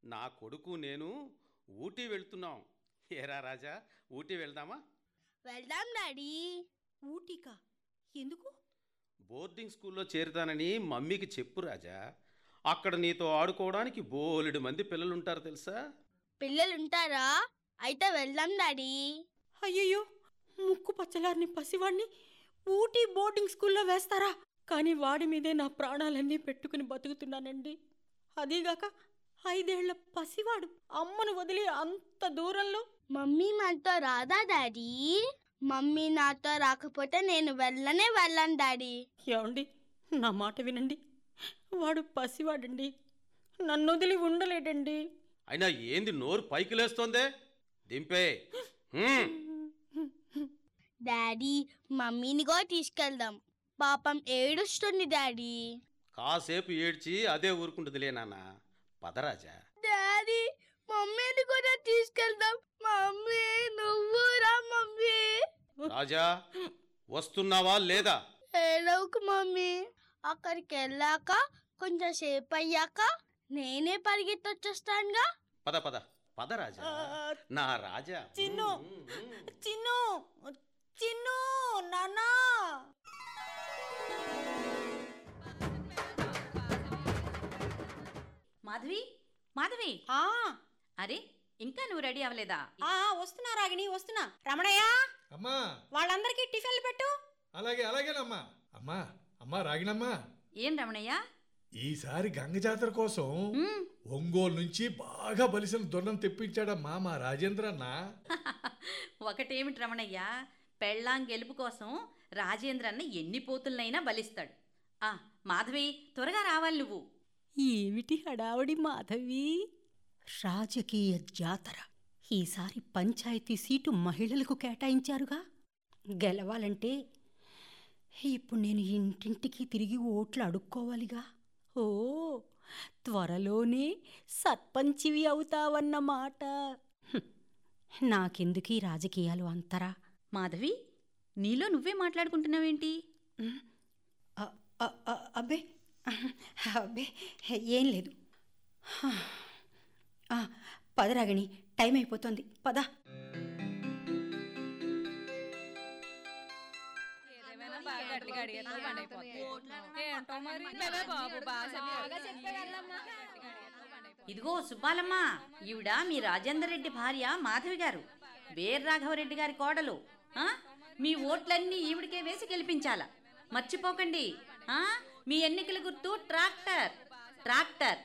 నా కొడుకు నేను ఊటీ వెళ్తున్నాం ఏరా రాజా ఊటీ వెళ్దామా వెళ్దాం డాడీ ఊటీకా ఎందుకు బోర్డింగ్ స్కూల్లో చేరుతానని మమ్మీకి చెప్పు రాజా అక్కడ నీతో ఆడుకోవడానికి బోలెడు మంది పిల్లలుంటారు తెలుసా పిల్లలు ఉంటారా అయితే వెళ్దాం డాడీ అయ్యయ్యో ముక్కు పచ్చలారిని పసివాడిని ఊటీ బోర్డింగ్ స్కూల్లో వేస్తారా కానీ వాడి మీదే నా ప్రాణాలన్నీ పెట్టుకుని బతుకుతున్నానండి అదీగాక ఐదేళ్ల పసివాడు అమ్మను వదిలి అంత దూరంలో మమ్మీ నాతో రాదా డాడీ మమ్మీ నాతో రాకపోతే నేను వెళ్ళనే వెళ్ళను డాడీ ఏమండి నా మాట వినండి వాడు పసివాడండి నన్ను వదిలి ఉండలేడండి అయినా ఏంది నోరు పైకి లేస్తోందే దింపే హ్మ్. డాడీ మమ్మీని కూడా తీసుకెళ్దాం పాపం ఏడుస్తుంది డాడీ కాసేపు ఏడ్చి అదే ఊరుకుంటుందిలే నాన్న పదరాజా డాడీ మమ్మీని కూడా తీసుకెళ్దాం మమ్మీ నువ్వు రా మమ్మీ రాజా వస్తున్నావా లేదా ఏడవకు మమ్మీ అక్కడికి వెళ్ళాక కొంచెం సేపు అయ్యాక నేనే పరిగెత్తొచ్చేస్తానుగా పద పద పద రాజా ఆ, నా రాజా చిన్ను హ్మ్, హ్మ్, హ్మ్. చిన్ను చిన్ను నాన్నా మాధవి మాధవి ఆ, అరే ఇంకా నువ్వు రెడీ అవ్వలేదా ఆ, వస్తున్నా రాగిణి వస్తున్నా రమణయ్య అమ్మా వాళ్ళందరికీ టిఫిన్లు పెట్టు అలాగే అలాగేనమ్మా అమ్మా అమ్మా రాగినమ్మా ఏం రమణయ్య ఈసారి గంగ జాతర కోసం మ్మ్. ఒంగోలు నుంచి బాగా బలిసిన దొండం తెప్పించాడమ్మా మా రాజేంద్ర అన్న ఒకటేమిటి రమణయ్య పెళ్ళాం గెలుపు కోసం రాజేంద్ర అన్న ఎన్ని పోతులనైనా బలిస్తాడు ఆ మాధవి త్వరగా రావాలి నువ్వు ఏమిటి హడావుడి మాధవి రాజకీయ జాతర ఈసారి పంచాయతీ సీటు మహిళలకు కేటాయించారుగా గెలవాలంటే ఇప్పుడు నేను ఇంటింటికి తిరిగి ఓట్లు అడుక్కోవాలిగా ఓ త్వరలోనే సర్పంచివి అవుతావన్నమాట హ్మ్. నాకెందుకీ రాజకీయాలు అంతరా మాధవి నీలో నువ్వే మాట్లాడుకుంటున్నావేంటి అ- అ- అ- అబ్బే అబ్బే ఏం లేదు ఆ, పద రాగిణి టైం అయిపోతుంది పద ఇదిగో సుబ్బాలమ్మ ఈవిడ మీ రాజేందర్ రెడ్డి భార్య మాధవి గారు వీర రాఘవరెడ్డి గారి కోడలు ఆ? మీ ఓట్లన్నీ ఈవిడికే వేసి గెలిపించాలా మర్చిపోకండి ఆ? మీ ఎన్నికల గుర్తు ట్రాక్టర్ ట్రాక్టర్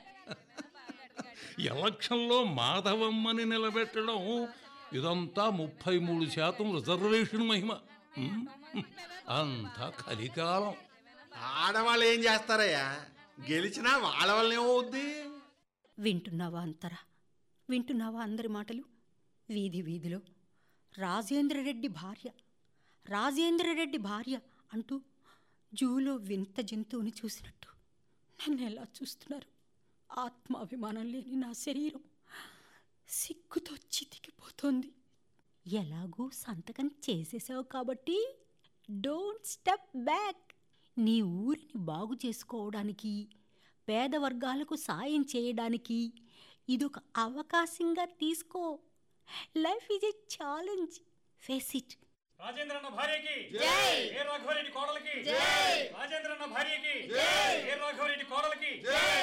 ఎలక్షన్లో మాధవమ్మని నిలబెట్టడం ఇదంతా ముప్పై మూడు శాతం రిజర్వేషన్ మహిమ ఉమ్, అంతా కలికాలం ఆడవాళ్ళు ఏం చేస్తారయ్యా గెలిచినా వాళ్ళ వల్ల ఏమవుద్ది వింటున్నావా అంతరా వింటున్నావా అందరి మాటలు వీధి వీధిలో రాజేంద్రరెడ్డి భార్య రాజేంద్రరెడ్డి భార్య అంటూ జూలో వింత జంతువుని చూసినట్టు నన్ను ఎలా చూస్తున్నారు ఆత్మాభిమానం లేని నా శరీరం సిగ్గుతో చితికిపోతోంది ఎలాగూ సంతకం చేసేసావు కాబట్టి డోంట్ స్టెప్ బ్యాక్ నీ ఊరిని బాగు చేసుకోవడానికి పేద వర్గాలకు సాయం చేయడానికి ఇదొక అవకాశంగా తీసుకో life is a challenge face it రాజేంద్రన్న భార్యకి ఏ రాఘవరెడ్డి కోడలకి రాజేంద్రన్న భార్యకి ఏ రాఘవరెడ్డి కోడలకి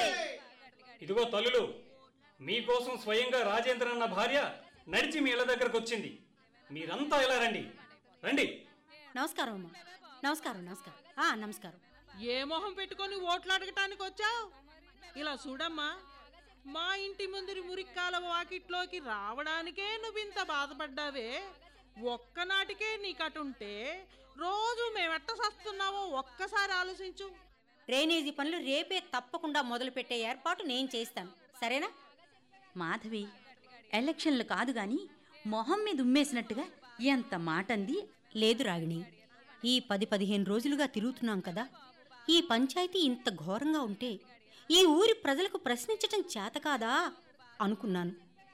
ఇదిగో తల్లులు మీకోసం స్వయంగా రాజేంద్రన్న భార్య నడిచి మీ ఇళ్ళ దగ్గరకు వచ్చింది మీరంతా ఇలా రండి రండి నమస్కారం అమ్మా నమస్కారం నమస్కారం ఆ, నమస్కారం ఏ మొహం పెట్టుకొని ఓట్లు అడగటానికి వచ్చావు ఇలా చూడమ్మా మా ఇంటి ముందరి మురిక్కాల వాకిట్లోకి రావడానికే నువ్వు ఇంత బాధపడ్డావే ఒక్కనాటికే నీకటుంటే రోజు మేమెట్ట సస్తున్నావో ఒక్కసారి ఆలోచించు డ్రైనేజీ పనులు రేపే తప్పకుండా మొదలుపెట్టే ఏర్పాటు నేను చేస్తాను సరేనా మాధవి ఎలక్షన్లు కాదు గాని మొహం మీద ఉమ్మేసినట్టుగా ఎంత మాటంది లేదు రాగిణి ఈ పది పదిహేను రోజులుగా తిరుగుతున్నాం కదా ఈ పంచాయతీ ఇంత ఘోరంగా ఉంటే ఈ ఊరి ప్రజలకు ప్రశ్నించటం చేత కాదా అనుకున్నాను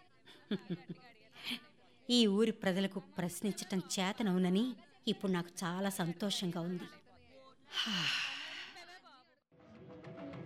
ఈ ఊరి ప్రజలకు ప్రశ్నించటం చేతనవునని ఇప్పుడు నాకు చాలా సంతోషంగా ఉంది హా.